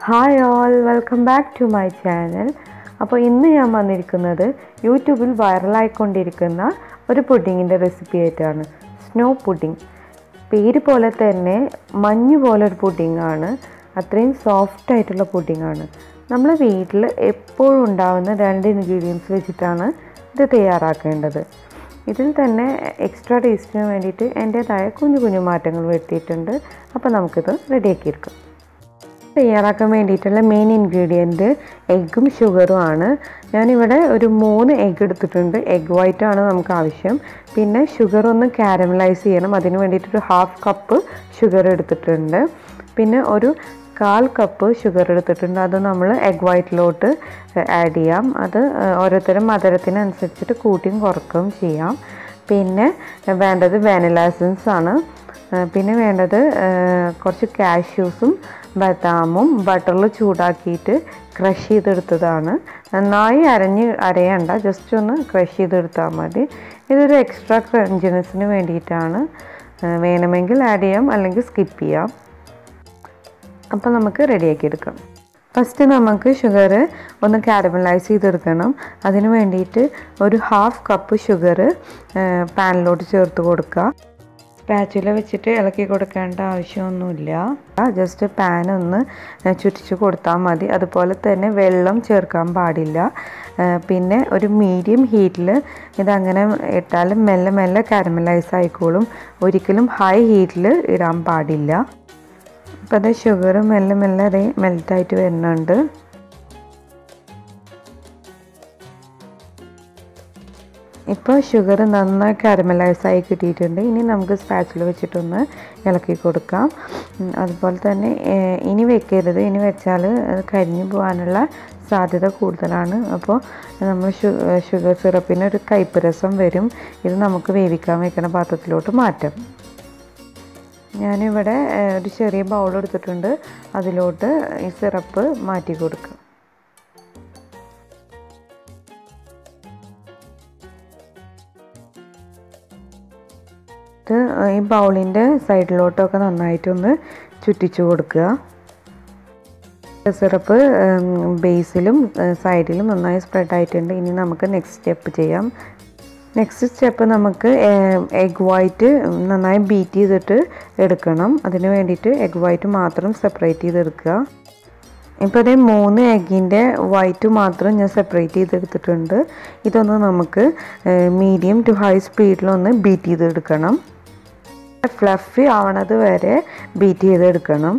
hi all welcome back to my channel അപ്പോൾ ഇന്ന് ഞാൻ വന്നിരിക്കുന്നത് യൂട്യൂബിൽ വൈറലായിക്കൊണ്ടിരിക്കുന്ന ഒരു പുഡിങ്ങിൻ്റെ റെസിപ്പി ആയിട്ടാണ് സ്നോ പുഡിങ് പേര് പോലെ തന്നെ മഞ്ഞ് പോലെ ഒരു പുഡിങ്ങാണ് അത്രയും സോഫ്റ്റ് ആയിട്ടുള്ള പുഡിങ്ങാണ് നമ്മൾ വീട്ടിൽ എപ്പോഴും ഉണ്ടാവുന്ന രണ്ട് ഇൻഗ്രീഡിയൻസ് വെച്ചിട്ടാണ് ഇത് തയ്യാറാക്കേണ്ടത് ഇതിൽ തന്നെ എക്സ്ട്രാ ടേസ്റ്റിന് വേണ്ടിയിട്ട് എൻ്റേതായ കുഞ്ഞു കുഞ്ഞു മാറ്റങ്ങൾ വരുത്തിയിട്ടുണ്ട് അപ്പോൾ നമുക്കിത് റെഡിയാക്കിയെടുക്കാം തയ്യാറാക്കാൻ വേണ്ടിയിട്ടുള്ള മെയിൻ ഇൻഗ്രീഡിയൻറ്റ് എഗ്ഗും ഷുഗറും ആണ് ഞാനിവിടെ ഒരു മൂന്ന് എഗ്ഗ് എടുത്തിട്ടുണ്ട് എഗ് വൈറ്റ് ആണ് നമുക്ക് ആവശ്യം പിന്നെ ഷുഗർ ഒന്ന് കാരമലൈസ് ചെയ്യണം അതിന് വേണ്ടിയിട്ടൊരു ഹാഫ് കപ്പ് ഷുഗർ എടുത്തിട്ടുണ്ട് പിന്നെ ഒരു കാൽ കപ്പ് ഷുഗർ എടുത്തിട്ടുണ്ട് അത് നമ്മൾ എഗ് വൈറ്റിലോട്ട് ആഡ് ചെയ്യാം അത് ഓരോരുത്തരും മധുരത്തിനനുസരിച്ചിട്ട് കൂട്ടിയും കുറക്കുകയും ചെയ്യാം പിന്നെ വേണ്ടത് വാനില എസൻസ് ആണ് പിന്നെ വേണ്ടത് കുറച്ച് കാഷ്യൂസും ബദാമും ബട്ടറിൽ ചൂടാക്കിയിട്ട് ക്രഷ് ചെയ്തെടുത്തതാണ് നന്നായി അരഞ്ഞ് അരയണ്ട ജസ്റ്റ് ഒന്ന് ക്രഷ് ചെയ്തെടുത്താൽ മതി ഇതൊരു എക്സ്ട്രാ ക്രഞ്ചിനെസ്സിന് വേണ്ടിയിട്ടാണ് വേണമെങ്കിൽ ആഡ് ചെയ്യാം അല്ലെങ്കിൽ സ്കിപ്പ് ചെയ്യാം അപ്പോൾ നമുക്ക് റെഡിയാക്കി എടുക്കാം ഫസ്റ്റ് നമുക്ക് ഷുഗർ ഒന്ന് കാരമലൈസ് ചെയ്തെടുക്കണം അതിന് വേണ്ടിയിട്ട് ഒരു ഹാഫ് കപ്പ് ഷുഗർ പാനിലോട്ട് ചേർത്ത് കൊടുക്കുക സ്പാച്ചുല വെച്ചിട്ട് ഇളക്കി കൊടുക്കേണ്ട ആവശ്യമൊന്നുമില്ല ജസ്റ്റ് പാൻ ഒന്ന് ചുറ്റിച്ച് കൊടുത്താൽ മതി അതുപോലെ തന്നെ വെള്ളം ചേർക്കാൻ പാടില്ല പിന്നെ ഒരു മീഡിയം ഹീറ്റിൽ ഇതങ്ങനെ ഇട്ടാൽ മെല്ലെ മെല്ലെ കാരമലൈസ് ആയിക്കോളും ഒരിക്കലും ഹൈ ഹീറ്റിൽ ഇടാൻ പാടില്ല അപ്പോൾ അത് ഷുഗർ മെല്ലെ മെല്ലെ അതേ മെൽറ്റായിട്ട് വരുന്നുണ്ട് ഇപ്പോൾ ഷുഗർ നന്നായി കാരമലൈസ് ആയി കിട്ടിയിട്ടുണ്ട് ഇനി നമുക്ക് സ്പാച്ചിൽ വെച്ചിട്ടൊന്ന് ഇളക്കി കൊടുക്കാം അതുപോലെ തന്നെ ഇനി വെക്കരുത് ഇനി വെച്ചാൽ അത് കരിഞ്ഞു പോകാനുള്ള സാധ്യത കൂടുതലാണ് അപ്പോൾ നമ്മൾ ഷുഗർ സിറപ്പിന് ഒരു കയ്പ്പ് രസം വരും ഇത് നമുക്ക് വേവിക്കാൻ വെക്കുന്ന പാത്രത്തിലോട്ട് മാറ്റാം ഞാനിവിടെ ഒരു ചെറിയ ബൗൾ എടുത്തിട്ടുണ്ട് അതിലോട്ട് ഈ സിറപ്പ് മാറ്റി കൊടുക്കുക ഈ ബൗളിൻ്റെ സൈഡിലോട്ടൊക്കെ നന്നായിട്ടൊന്ന് ചുറ്റിച്ചു കൊടുക്കുക സിറപ്പ് ബേസിലും സൈഡിലും നന്നായി സ്പ്രെഡ് ആയിട്ടുണ്ട് ഇനി നമുക്ക് നെക്സ്റ്റ് സ്റ്റെപ്പ് ചെയ്യാം നെക്സ്റ്റ് സ്റ്റെപ്പ് നമുക്ക് എഗ് വൈറ്റ് നന്നായി ബീറ്റ് ചെയ്തിട്ട് എടുക്കണം അതിന് വേണ്ടിയിട്ട് എഗ് വൈറ്റ് മാത്രം സെപ്പറേറ്റ് ചെയ്തെടുക്കുക ഇപ്പോൾ ഇതേ മൂന്ന് എഗ്ഗിൻ്റെ വൈറ്റ് മാത്രം ഞാൻ സെപ്പറേറ്റ് ചെയ്തെടുത്തിട്ടുണ്ട് ഇതൊന്ന് നമുക്ക് മീഡിയം ടു ഹൈ സ്പീഡിലൊന്ന് ബീറ്റ് ചെയ്തെടുക്കണം ഫ്ലഫി ആവണത് വരെ ബീറ്റ് ചെയ്തെടുക്കണം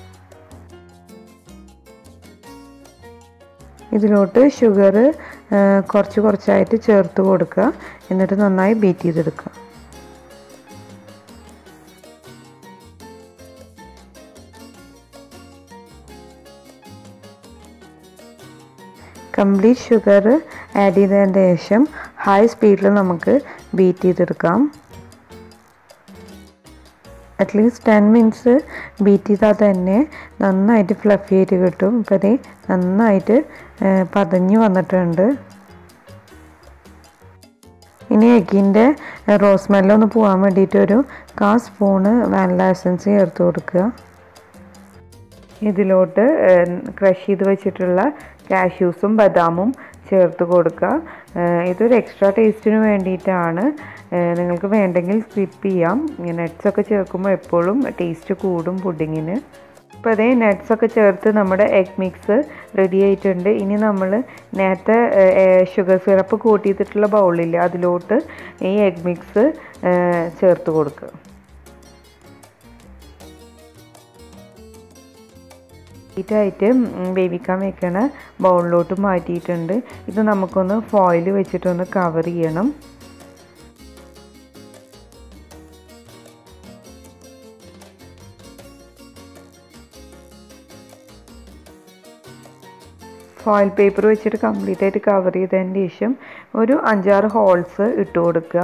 ഇതിലോട്ട് ഷുഗർ കുറച്ച് കുറച്ചായിട്ട് ചേർത്ത് കൊടുക്കുക എന്നിട്ട് നന്നായി ബീറ്റ് ചെയ്തെടുക്കുക കംപ്ലീറ്റ് ഷുഗർ ആഡ് ചെയ്തതിന് ശേഷം ഹൈ സ്പീഡിൽ നമുക്ക് ബീറ്റ് ചെയ്തെടുക്കാം അറ്റ്ലീസ്റ്റ് ടെൻ മിനിറ്റ്സ് ബീറ്റ് ചെയ്താൽ തന്നെ നന്നായിട്ട് ഫ്ലഫി ആയിട്ട് കിട്ടും ഇപ്പോൾ അത് നന്നായിട്ട് പതഞ്ഞു വന്നിട്ടുണ്ട് ഇനി എഗ്ഗിൻ്റെ റോസ് മെല്ലൊന്ന് പോകാൻ വേണ്ടിയിട്ട് ഒരു കാ സ്പൂണ് വാനില എസൻസ് ചേർത്ത് കൊടുക്കുക ഇതിലോട്ട് ക്രഷ് ചെയ്ത് വെച്ചിട്ടുള്ള കാഷ്യൂസും ബദാമും ചേർത്ത് കൊടുക്കുക ഇതൊരു എക്സ്ട്രാ ടേസ്റ്റിന് വേണ്ടിയിട്ടാണ് നിങ്ങൾക്ക് വേണ്ടെങ്കിൽ സ്കിപ്പ് ചെയ്യാം നട്ട്സൊക്കെ ചേർക്കുമ്പോൾ എപ്പോഴും ടേസ്റ്റ് കൂടും പുഡിങ്ങിന് അപ്പോൾ അതേ നട്ട്സൊക്കെ ചേർത്ത് നമ്മുടെ എഗ് മിക്സ് റെഡി ആയിട്ടുണ്ട് ഇനി നമ്മൾ നേരത്തെ ഷുഗർ സിറപ്പ് കൂട്ടിയിട്ടുള്ള ബൗളില്ല അതിലോട്ട് ഈ എഗ് മിക്സ് ചേർത്ത് കൊടുക്കുക ഹീറ്റായിട്ട് വേവിക്കാൻ വെക്കണ ബൗളിലോട്ട് മാറ്റിയിട്ടുണ്ട് ഇത് നമുക്കൊന്ന് ഫോയിൽ വെച്ചിട്ടൊന്ന് കവർ ചെയ്യണം ഫോയിൽ പേപ്പർ വെച്ചിട്ട് കംപ്ലീറ്റ് ആയിട്ട് കവർ ചെയ്തതിന് ശേഷം ഒരു അഞ്ചാറ് ഹോൾസ് ഇട്ട് കൊടുക്കുക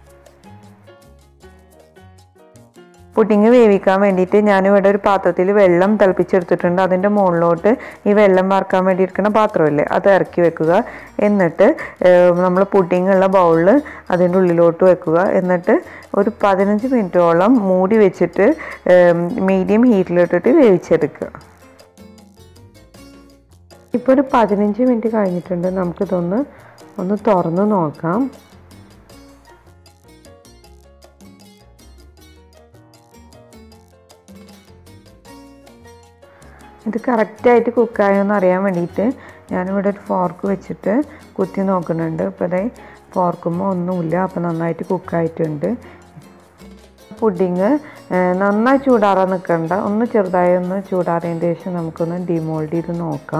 പുഡിങ് വേവിക്കാൻ വേണ്ടിയിട്ട് ഞാനിവിടെ ഒരു പാത്രത്തിൽ വെള്ളം തിളപ്പിച്ചെടുത്തിട്ടുണ്ട് അതിൻ്റെ മുകളിലോട്ട് ഈ വെള്ളം വറക്കാൻ വേണ്ടി ഇരിക്കുന്ന പാത്രമില്ലേ അത് ഇറക്കി വെക്കുക എന്നിട്ട് നമ്മൾ പുഡിങ് ഉള്ള ബൗളിൽ അതിൻ്റെ ഉള്ളിലോട്ട് വെക്കുക എന്നിട്ട് ഒരു പതിനഞ്ച് മിനിറ്റോളം മൂടി വെച്ചിട്ട് മീഡിയം ഹീറ്റിലിട്ടിട്ട് വേവിച്ചെടുക്കുക ഇപ്പോൾ ഒരു പതിനഞ്ച് മിനിറ്റ് കഴിഞ്ഞിട്ടുണ്ട് നമുക്കിതൊന്ന് ഒന്ന് തുറന്ന് നോക്കാം ഇത് കറക്റ്റായിട്ട് കുക്കായോ എന്ന് അറിയാൻ വേണ്ടിയിട്ട് ഞാനിവിടെ ഒരു ഫോർക്ക് വെച്ചിട്ട് കുത്തി നോക്കുന്നുണ്ട് അപ്പോൾ അതേ ഫോർക്കുമ്പോൾ ഒന്നുമില്ല അപ്പോൾ നന്നായിട്ട് കുക്കായിട്ടുണ്ട് പുഡിങ് നന്നായി ചൂടാറാൻ നിൽക്കണ്ട ഒന്ന് ചെറുതായി ഒന്ന് ചൂടാറിയതിന് ശേഷം നമുക്കൊന്ന് ഡിമോൾഡ് ചെയ്ത് നോക്കാം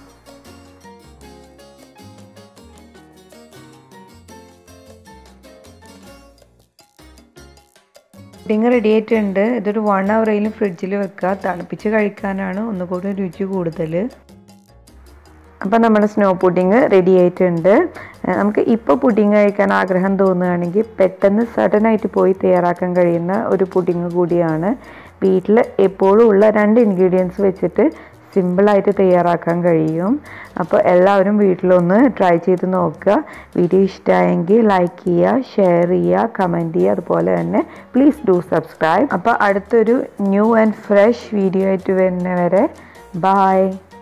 പുഡിങ് റെഡി ആയിട്ടുണ്ട് ഇതൊരു വൺ അവറേലും ഫ്രിഡ്ജിൽ വെക്കുക തണുപ്പിച്ച് കഴിക്കാനാണ് ഒന്നുകൂടി രുചി കൂടുതൽ അപ്പോൾ നമ്മുടെ സ്നോ പുഡിങ് റെഡി ആയിട്ടുണ്ട് നമുക്ക് ഇപ്പോൾ പുഡിങ് കഴിക്കാൻ ആഗ്രഹം തോന്നുകയാണെങ്കിൽ പെട്ടെന്ന് സഡനായിട്ട് പോയി തയ്യാറാക്കാൻ കഴിയുന്ന ഒരു പുഡിങ് കൂടിയാണ് വീട്ടിൽ എപ്പോഴും ഉള്ള രണ്ട് ഇൻഗ്രീഡിയൻസ് വെച്ചിട്ട് സിമ്പിളായിട്ട് തയ്യാറാക്കാൻ കഴിയും അപ്പോൾ എല്ലാവരും വീട്ടിലൊന്ന് ട്രൈ ചെയ്ത് നോക്കുക വീഡിയോ ഇഷ്ടമായെങ്കിൽ ലൈക്ക് ചെയ്യുക ഷെയർ ചെയ്യുക കമൻറ്റ് ചെയ്യുക അതുപോലെ തന്നെ പ്ലീസ് ഡു സബ്സ്ക്രൈബ് അപ്പോൾ അടുത്തൊരു ന്യൂ ആൻഡ് ഫ്രഷ് വീഡിയോ ആയിട്ട് വരുന്നവരെ ബായ്